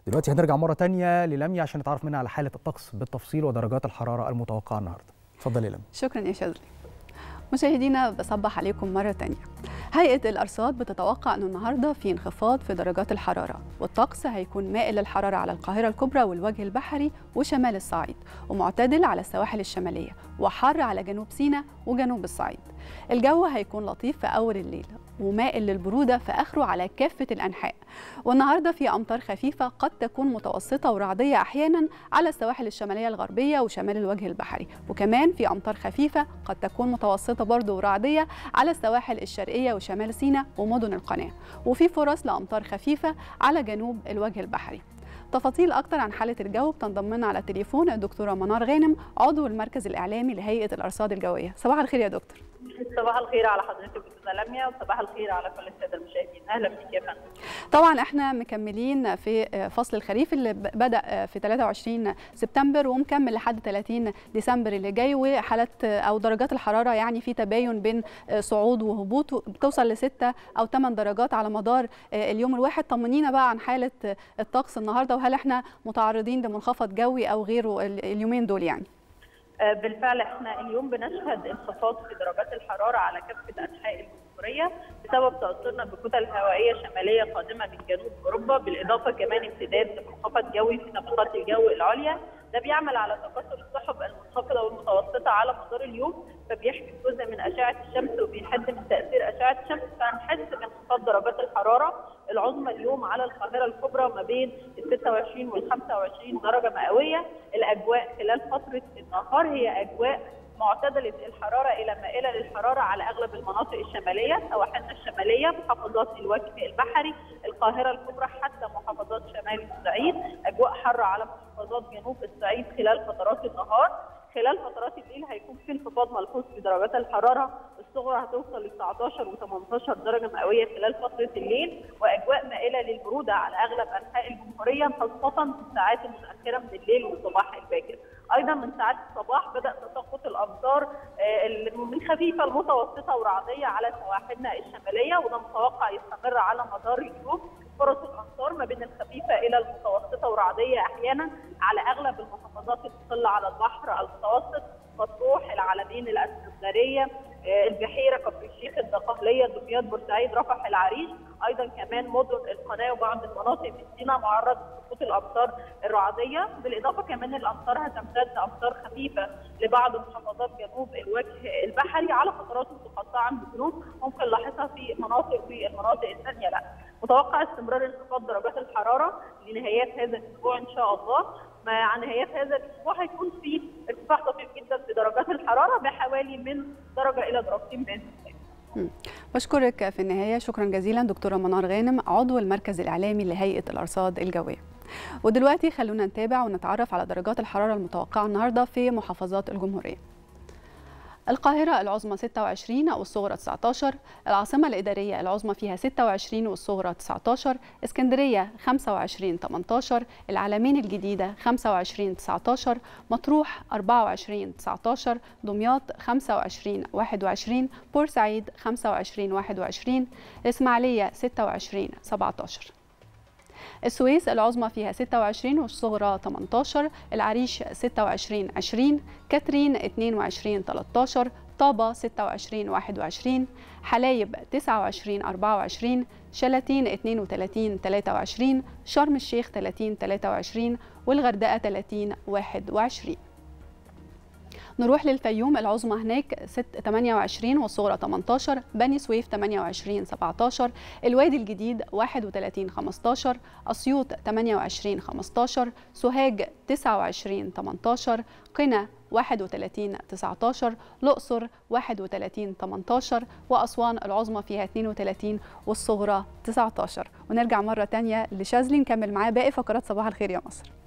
دلوقتي هنرجع مرة تانية للميا عشان نتعرف منها على حالة الطقس بالتفصيل ودرجات الحرارة المتوقعة النهاردة اتفضلي يا لميا شكرا يا شاذلي مشاهدينا بصبح عليكم مرة تانية هيئة الأرصاد بتتوقع أنه النهاردة في انخفاض في درجات الحرارة والطقس هيكون مائل للحرارة على القاهرة الكبرى والوجه البحري وشمال الصعيد ومعتدل على السواحل الشمالية وحر على جنوب سيناء وجنوب الصعيد الجو هيكون لطيف في أول الليل ومائل للبرودة في آخره على كافة الأنحاء والنهاردة في أمطار خفيفة قد تكون متوسطة ورعدية أحيانا على السواحل الشمالية الغربية وشمال الوجه البحري وكمان في أمطار خفيفة قد تكون متوسطة برضه ورعدية على السواحل الشرقية وشمال سيناء ومدن القناة وفي فرص لأمطار خفيفة على جنوب الوجه البحري تفاصيل أكتر عن حالة الجو بتنضم لنا على التليفون الدكتورة منار غانم عضو المركز الإعلامي لهيئة الأرصاد الجوية صباح الخير يا دكتور صباح الخير على حضرتك استاذه لميا وصباح الخير على كل الساده المشاهدين اهلا بك يا فندم طبعا احنا مكملين في فصل الخريف اللي بدا في 23 سبتمبر ومكمل لحد 30 ديسمبر اللي جاي وحالات او درجات الحراره يعني في تباين بين صعود وهبوط بتوصل ل 6 او 8 درجات على مدار اليوم الواحد طمنينا بقى عن حاله الطقس النهارده وهل احنا متعرضين لمنخفض جوي او غيره اليومين دول يعني بالفعل احنا اليوم بنشهد انخفاض في درجات الحراره على كافه انحاء الجمهوريه بسبب تاثرنا بكتل هوائيه شماليه قادمه من جنوب اوروبا بالاضافه كمان امتداد لمنخفض جوي في طبقات الجو العليا ده بيعمل على تكاثر السحب المنخفضه والمتوسطه على مدار اليوم فبيحجب جزء من اشعه الشمس وبيحد من تاثير اشعه الشمس فهنحس بانخفاض درجات الحراره العظمى اليوم على القاهره الكبرى ما بين ال 26 وال 25 درجه مئويه الاجواء خلال فتره النهار هي اجواء معتدلة الحرارة إلى مائلة للحرارة على أغلب المناطق الشمالية سواحلنا الشمالية محافظات الوجه البحري القاهرة الكبرى حتى محافظات شمال الصعيد أجواء حارة على محافظات جنوب الصعيد خلال فترات النهار خلال فترات الليل هيكون في انخفاض ملحوظ في درجات الحراره الصغرى هتوصل ل 19 و18 درجه مئويه خلال فتره الليل واجواء مائله للبروده على اغلب انحاء الجمهوريه خاصه في الساعات المتاخره من الليل والصباح الباكر. ايضا من ساعات الصباح بدا تساقط الامطار من خفيفه لمتوسطه ورعديه على سواحلنا الشماليه وده متوقع يستمر على مدار اليوم فرص الامطار ما بين الخفيفه الى المتوسطه ورعديه احيانا على اغلب المحافظات المطله على البحر المتوسط مطروح العلمين الاسكندريه البحيره كفر الشيخ الدقهليه دمياط بورسعيد رفح العريش ايضا كمان مدن القناه وبعض المناطق من سيناء معرض لسقوط الامطار الرعديه بالاضافه كمان الامطار هتمتد امطار خفيفه لبعض محافظات جنوب الوجه البحري على فترات متقطعه من الجنوب ممكن نلاحظها في مناطق في المناطق الثانيه لا متوقع استمرار انخفاض درجات الحراره لنهايات هذا الاسبوع ان شاء الله مع نهايات هذا الاسبوع هيكون في ارتفاع طفيف جدا في درجات الحراره بحوالي من درجه الى درجتين باذن الله. بشكرك في النهايه شكرا جزيلا دكتوره منار غانم عضو المركز الاعلامي لهيئه الارصاد الجويه. ودلوقتي خلونا نتابع ونتعرف على درجات الحراره المتوقعه النهارده في محافظات الجمهوريه. القاهرة العظمى 26 والصغرى 19 العاصمة الإدارية العظمى فيها 26 والصغرى 19 اسكندرية 25 18 العلمين الجديدة 25 19 مطروح 24 19 دمياط 25 21 بورسعيد 25 21 الإسماعيلية 26 17 السويس العظمى فيها 26 والصغرى 18 العريش 26 20 كاترين 22 13 طابة 26 21 حلايب 29 24 شلاتين 32 23 شرم الشيخ 30 23 والغردقة 30 21 نروح للفيوم العظمى هناك 28 والصغرى 18 بني سويف 28 17 الوادي الجديد 31 15 اسيوط 28 15 سوهاج 29 18 قنا 31 19 الأقصر 31 18 وأسوان العظمى فيها 32 والصغرى 19 ونرجع مرة تانية لشاذلي نكمل معاه باقي فقرات صباح الخير يا مصر